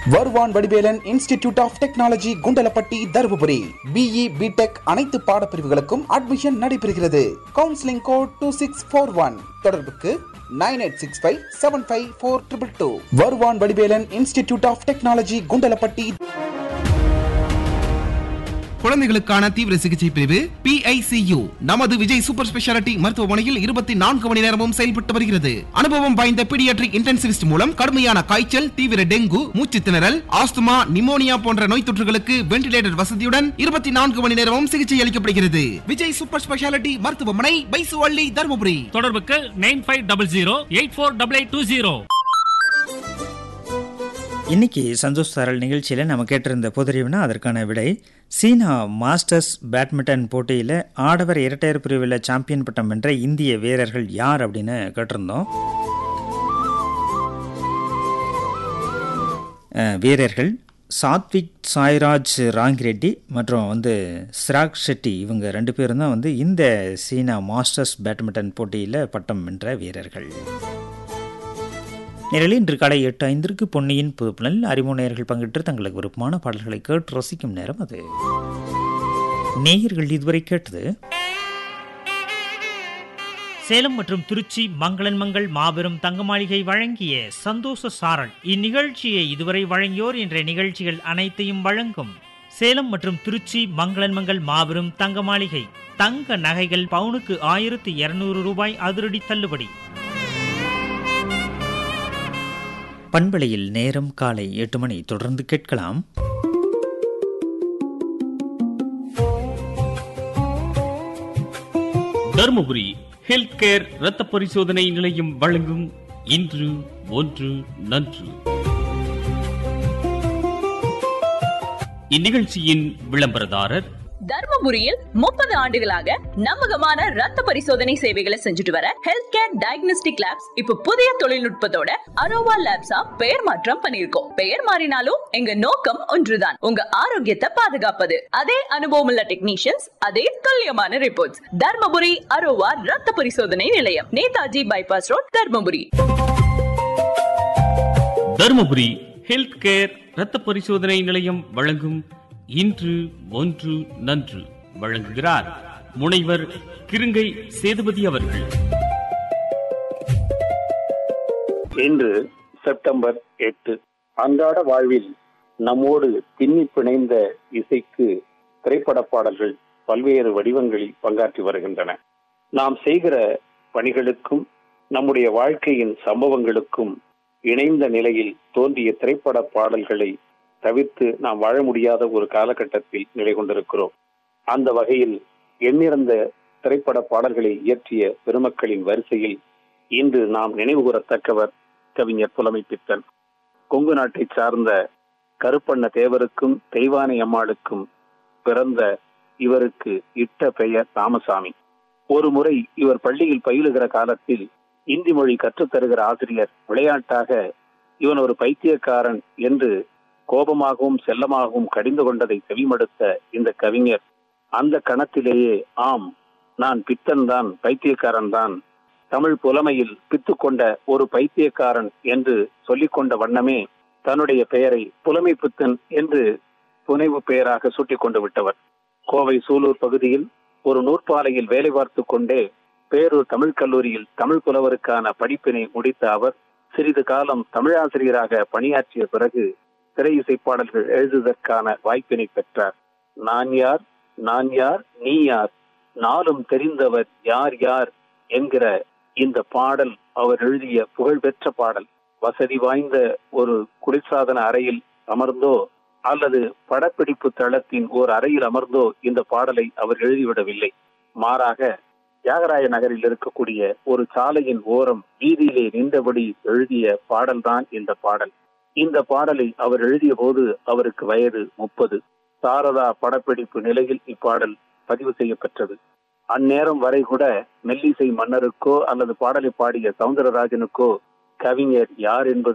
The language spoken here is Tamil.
வருவான் Vadivelan institute of technology Kundalapatti Dharmapuri BE BTech அனைத்து பாடப்பிரிவுகளுக்கும் அட்மிஷன் நடைபெறுகிறது counselling code two six four one தொடர்புக்கு nine eight six five seven five four triple two Varuvan Vadivelan institute of technology Kundalapatti குழந்தைகளுக்கான தீவிர சிகிச்சை பிரிவு PICU நமது விஜய் சூப்பர் ஸ்பெஷாலிட்டி மருத்துவமனையில் இருபத்தி நான்கு மணி நேரமும் செயல்பட்டு வருகிறது அனுபவம் வாய்ந்த பீடியாட்ரிக் இன்டென்சிவிஸ்ட் மூலம் கடுமையான காய்ச்சல் தீவிர டெங்கு மூச்சு திணறல் ஆஸ்துமா நிமோனியா போன்ற நோய் தொற்றுகளுக்கு வென்டிலேட்டர் வசதியுடன் இருபத்தி நான்கு மணி நேரமும் சிகிச்சை அளிக்கப்படுகிறது விஜய் சூப்பர் ஸ்பெஷாலிட்டி மருத்துவமனை பைசுவள்ளி தருமபுரி தொடர்புக்கு nine five double zero eight four double eight two zero இன்னைக்கு சந்தோஷ் சாரல் நிகழ்ச்சியில் நம்ம கேட்டிருந்த புதறிவுனா அதற்கான விடை சீனா மாஸ்டர்ஸ் பேட்மிண்டன் போட்டியில் ஆடவர் இரட்டையர் பிரிவில் சாம்பியன் பட்டம் வென்ற இந்திய வீரர்கள் யார் அப்படின்னு கேட்டிருந்தோம் அஹ், வீரர்கள் சாத்விக் சாய்ராஜ் ராங்கிரெட்டி மற்றும் வந்து சிராக் ஷெட்டி இவங்க ரெண்டு பேரும் தான் வந்து இந்த சீனா மாஸ்டர்ஸ் பேட்மிண்டன் போட்டியில் பட்டம் வென்ற வீரர்கள் நேரில் இன்று காலை எட்டு ஐந்திற்கு பொன்னியின் புதுப்புணல் அறிமுனையர்கள் பங்கிட்டு தங்களுக்கு விருப்பமான பாடல்களை கேட்டு ரசிக்கும் நேரம் அது நேயர்கள் இதுவரை கேட்டது சேலம் மற்றும் திருச்சி மங்களன் மங்கள் மாபெரும் தங்க மாளிகை வழங்கிய சந்தோஷ சாரல் இந்நிகழ்ச்சியை இதுவரை வழங்கியோர் என்ற நிகழ்ச்சிகள் அனைத்தையும் வழங்கும் சேலம் மற்றும் திருச்சி மங்களன் மங்கள் மாபெரும் தங்க மாளிகை தங்க நகைகள் பவுனுக்கு ஆயிரத்து இருநூறு ரூபாய் அதிரடி தள்ளுபடி பண்பலையில் நேரம் காலை எட்டு மணி தொடர்ந்து கேட்கலாம் தருமபுரி ஹெல்த் கேர் இரத்த பரிசோதனை நிலையம் வழங்கும் இன்று ஒன்று நன்று இந்நிகழ்ச்சியின் விளம்பரதாரர் தர்மபுரியில் முப்பது ஆண்டுகளாக நம்பகமான ரத்த பரிசோதனை சேவைகளை செஞ்சுட்டு வர ஹெல்த் கேர் டயக்னோஸ்டிக் லேப்ஸ் இப்ப புதிய தொழில்நுட்பத்தோட அரோவா லேப்ஸா பெயர் மாற்றம் பண்ணிருக்கோம் பெயர் மாறினாலும் எங்க நோக்கம் ஒன்றுதான் உங்க ஆரோக்கியத்தை பாதுகாப்பது அதே அனுபவம் உள்ள டெக்னீஷியன்ஸ் அதே துல்லியமான ரிப்போர்ட்ஸ் தர்மபுரி அரோவா ரத்த பரிசோதனை நிலையம் Netaji bypass road Dharmapuri Dharmapuri health care இரத்த பரிசோதனை நிலையம் வழங்கும் இன்று ஒன்று நன்று வழங்குகிறார் முனைவர் கிருங்கை சேதுபதி அவர்கள் இன்று செப்டம்பர் எட்டு அன்றாட வாழ்வில் நம்மோடு பின்னி பிணைந்த இசைக்கு திரைப்பட பாடல்கள் பல்வேறு வடிவங்களில் பங்காற்றி வருகின்றன நாம் செய்கிற பணிகளுக்கும் நம்முடைய வாழ்க்கையின் சம்பவங்களுக்கும் இணைந்த நிலையில் தோன்றிய திரைப்பட பாடல்களை தவிர்த்து நாம் வாழ முடியாத ஒரு காலகட்டத்தில் நிலை கொண்டிருக்கிறோம் அந்த வகையில் எண்ணிறந்த திரைப்பட பாடல்களை இயற்றிய பெருமக்களின் வரிசையில் இன்று நாம் நினைவுகூரத்தக்கவர் கவிஞர் புலமை பித்தன் கொங்கு நாட்டை சார்ந்த கருப்பண்ண தேவருக்கும் தெய்வானை அம்மாளுக்கும் பிறந்த இவருக்கு இட்ட பெயர் ராமசாமி ஒரு முறை இவர் பள்ளியில் பயிலுகிற காலத்தில் இந்தி மொழி கற்றுத்தருகிற ஆசிரியர் விளையாட்டாக இவன் ஒரு பைத்தியக்காரன் என்று கோபமாகவும் செல்லமாகவும் கடிந்து கொண்டதை செவிமடுத்த இந்த கவிஞர் அந்த கணத்திலேயே ஆம் நான் பித்தன் தான் பைத்தியக்காரன் தான் தமிழ் புலமையில் பித்து கொண்ட ஒரு பைத்தியக்காரன் என்று சொல்லிக்கொண்ட வண்ணமே தன்னுடைய பெயரை புலமை பித்தன் என்று புனைவு பெயராக சூட்டிக் கொண்டு விட்டவர் கோவை சூலூர் பகுதியில் ஒரு நூற்பாலையில் வேலை பார்த்து கொண்டே பேரூர் தமிழ் கல்லூரியில் தமிழ் புலவருக்கான படிப்பினை முடித்த அவர் சிறிது காலம் தமிழாசிரியராக பணியாற்றிய பிறகு திரை இசை பாடல்கள் எழுதுவதற்கான வாய்ப்பினை பெற்றார் நான் யார் நான் யார் நீ யார் நாளும் தெரிந்தவர் யார் யார் என்கிற இந்த பாடல் அவர் எழுதிய புகழ்பெற்ற பாடல் வசதி வாய்ந்த ஒரு குளிர்சாதன அறையில் அமர்ந்தோ அல்லது படப்பிடிப்பு தளத்தின் ஓர் அறையில் அமர்ந்தோ இந்த பாடலை அவர் எழுதிவிடவில்லை மாறாக தியாகராய நகரில் இருக்கக்கூடிய ஒரு சாலையின் ஓரம் வீதியிலே நின்றபடி எழுதிய பாடல்தான் இந்த பாடல் இந்த பாடலை அவர் எழுதிய போது அவருக்கு வயது முப்பது சாரதா படப்பிடிப்பு நிலையில் இப்பாடல் பதிவு செய்யப்பெற்றது அந்நேரம் வரை கூட மெல்லிசை மன்னருக்கோ அல்லது பாடலை பாடிய சவுந்தரராஜனுக்கோ கவிஞர் யார் என்பது